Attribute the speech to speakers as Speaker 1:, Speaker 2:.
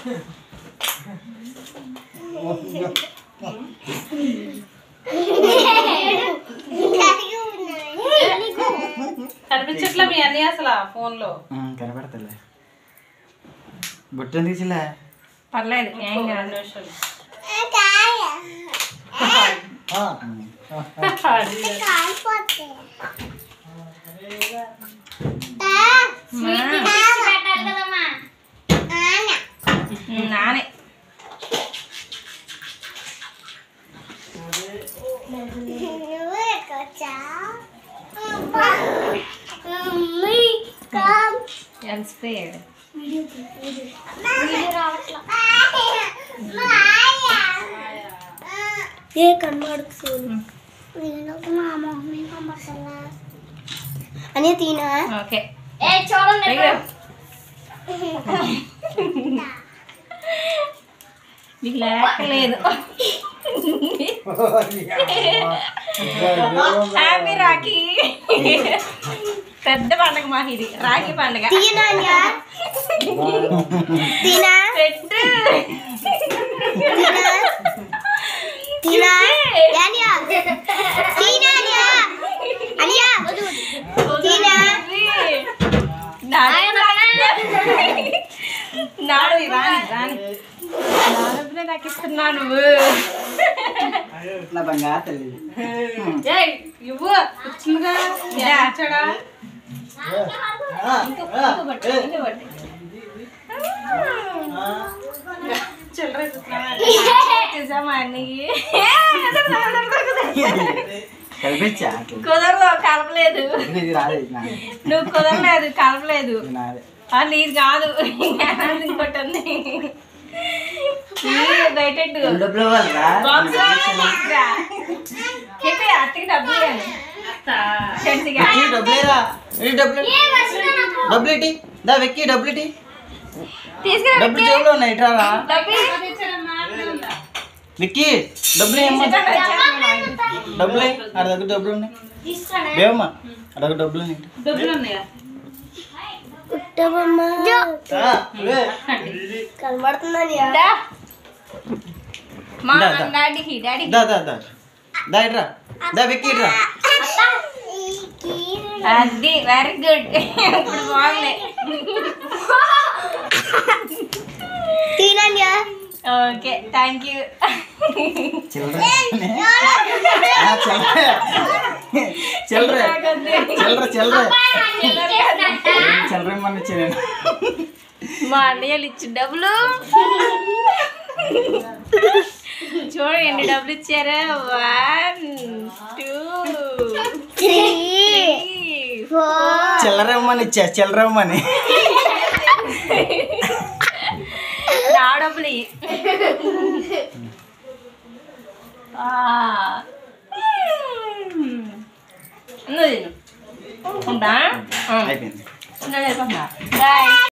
Speaker 1: కనిపించట్లే మీ అన్ని అసలు ఫోన్ లో
Speaker 2: కనపడతలే బుట్టని తీసిలే
Speaker 3: పర్లేదు ఏం కాదు
Speaker 1: రెండు నిమిషాలు
Speaker 3: ఉమ్, నానే ఎన్స్పైర్డ్
Speaker 4: ఏ కనబడకు సోను వీళ్ళకి మా మమ్మీ కనబడతలా అని తినా
Speaker 3: ఓకే
Speaker 4: ఏ చూడండి
Speaker 3: అయ్యో నీకు లేకలేదు హ్యాపీ రాఖీ పెద్ద పండగ మాకు ఇది రాఖీ పండగ
Speaker 4: తినా తినా
Speaker 3: పెట్టు
Speaker 4: తినా తినా యానియా తినా అనియా అనియా తినా
Speaker 3: నాడు రాని రాని నాడబ్బులే నాకు ఇస్తున్నావు నువ్వు
Speaker 2: నా బంగారు తల్లి
Speaker 1: ఏయ్, ఇవ్వు వచ్చిందిగా
Speaker 3: యా.
Speaker 1: ఇచ్చాడా చిల్లర
Speaker 3: చూసామా అన్నయ్య
Speaker 2: కలిపించా
Speaker 3: కుదరదు కలపలేదు
Speaker 2: ఇది రాదు ఇది నాది.
Speaker 3: నువ్వు కుదరలేదు కలపలేదు
Speaker 2: ఇది నాదే
Speaker 3: ఆ, నీది కాదు అది ఇంకోటి ఉంది నీది బయటెట్టు
Speaker 2: రెండు డబ్బులు ఇవ్వాలిరా
Speaker 3: బాక్స్ చెప్పి అత్తకి డబ్బులు ఇవ్వాలి ఫ్రెండ్స్గా
Speaker 2: వెక్కి డబ్బులేరా ఇటు డబ్బులు డబ్బులు ఇటీ దా వెక్కి డబ్బులు ఇటీ
Speaker 3: తీసుకురా
Speaker 2: డబ్బులు జేబులో ఉన్నాయి ఇట్రారా
Speaker 3: డబ్బులు
Speaker 2: విక్కీ డబ్బులు ఏమ్మా డబ్బులు ఆడ దగ్గర డబ్బులు ఉన్నాయి లేవమ్మా ఆడ దగ్గర డబ్బులు ఉన్నాయి
Speaker 1: డబ్బులు ఉన్నాయా
Speaker 4: పుట్టబొమ్మ
Speaker 2: ఆ, ఇవే.
Speaker 4: కనబడుతుందని
Speaker 3: దా. మా
Speaker 2: దా, దా.
Speaker 3: డాడీకి డాడీకి
Speaker 2: దా దా దా దా ఇట్రా దా వెక్కి ఇట్రా
Speaker 3: అది వెరీ గుడ్ ఇప్పుడు బాగుంది
Speaker 4: తినన్యా
Speaker 3: ఓకే థ్యాంక్ యూ
Speaker 2: చిల్లర ఆ, చిల్లర చిల్లర చిల్లర చిల్లర చిల్లర ఇమ్మని ఇచ్చి నేను
Speaker 3: మా అన్నయ్యలు ఇచ్చిన డబ్బులు చూడండి ఎన్ని డబ్బులు ఇచ్చారా వన్ టూ
Speaker 4: త్రీ ఫోర్
Speaker 2: చిల్లర ఇమ్మని ఇచ్చా చిల్లర ఇమ్మని
Speaker 3: నా డబ్బులు ఇయ్యి. ఆ. నువ్వు తిను ఉంటా
Speaker 2: అయిపోయింది
Speaker 3: బాయ్